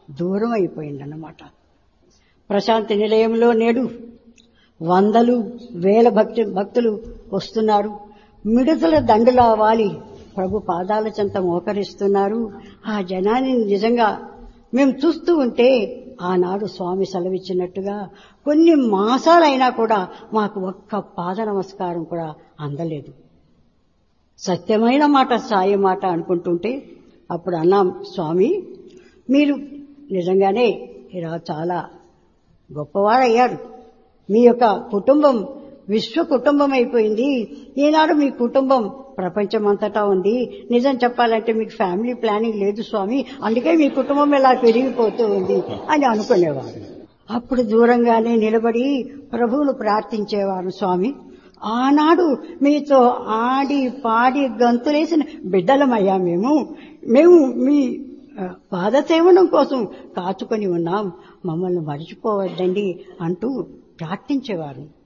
దూరం అయిపోయిందన్నమాట ప్రశాంతి నిలయంలో నేడు వందలు వేల భక్తి భక్తులు వస్తున్నారు మిడతల దండులా వాలి ప్రభు పాదాల చెంత మోకరిస్తున్నారు ఆ జనాన్ని నిజంగా మేము చూస్తూ ఉంటే ఆనాడు స్వామి సెలవిచ్చినట్టుగా కొన్ని మాసాలైనా కూడా మాకు ఒక్క పాద నమస్కారం కూడా అందలేదు సత్యమైన మాట సాయి మాట అనుకుంటుంటే అప్పుడు అన్నాం స్వామి మీరు నిజంగానే ఇలా చాలా గొప్పవారయ్యారు మీ యొక్క కుటుంబం విశ్వ కుటుంబం అయిపోయింది ఈనాడు మీ కుటుంబం ప్రపంచమంతటా ఉంది నిజం చెప్పాలంటే మీకు ఫ్యామిలీ ప్లానింగ్ లేదు స్వామి అందుకే మీ కుటుంబం ఇలా పెరిగిపోతూ ఉంది అని అనుకునేవారు అప్పుడు దూరంగానే నిలబడి ప్రభువును ప్రార్థించేవారు స్వామి ఆనాడు మీతో ఆడి పాడి గంతులేసిన బిడ్డలమయ్యా మేము మేము మీ ఆ, పాదసేవనం కోసం కాచుకొని ఉన్నాం మమ్మల్ని మర్చిపోవద్దండి అంటూ ప్రార్థించేవారు